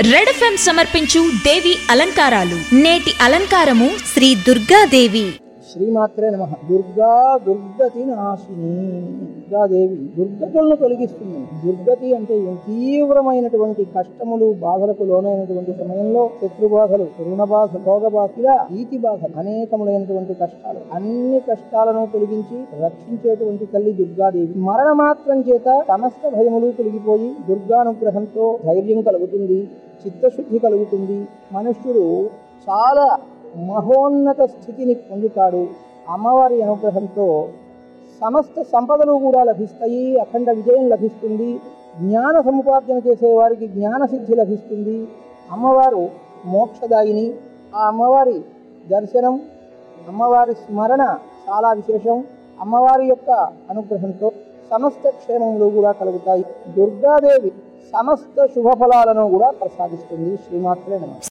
Red FM సమర్పించు దేవి అలంకారాలు నేటి అలంకారము శ్రీ దుర్గాదేవి శ్రీమాత్రే నమ దుర్గా దుర్గతి నాశిని దుర్గాదేవి దుర్గతులను తొలగిస్తుంది దుర్గతి అంటే ఏం? తీవ్రమైనటువంటి కష్టములు బాధలకు లోనైనటువంటి సమయంలో శత్రు బాధలు రుణ బాధలు రోగ బాధ ఇలా ఈతి బాధలు అనేకములైనటువంటి కష్టాలు అన్ని కష్టాలను తొలగించి రక్షించేటువంటి తల్లి దుర్గాదేవి మరణ మాత్రం చేత సమస్త భయములు తొలగిపోయి దుర్గానుగ్రహంతో ధైర్యం కలుగుతుంది చిత్తశుద్ధి కలుగుతుంది మనుష్యుడు చాలా మహోన్నత స్థితిని పొందుతాడు అమ్మవారి అనుగ్రహంతో సమస్త సంపదలు కూడా లభిస్తాయి అఖండ విజయం లభిస్తుంది జ్ఞాన సముపార్జన చేసే వారికి జ్ఞాన సిద్ధి లభిస్తుంది అమ్మవారు మోక్షదాయిని ఆ అమ్మవారి దర్శనం అమ్మవారి స్మరణ చాలా విశేషం అమ్మవారి యొక్క అనుగ్రహంతో సమస్త క్షేమములు కూడా కలుగుతాయి దుర్గాదేవి సమస్త శుభఫలాలను కూడా ప్రసాదిస్తుంది శ్రీమాత్రే నమ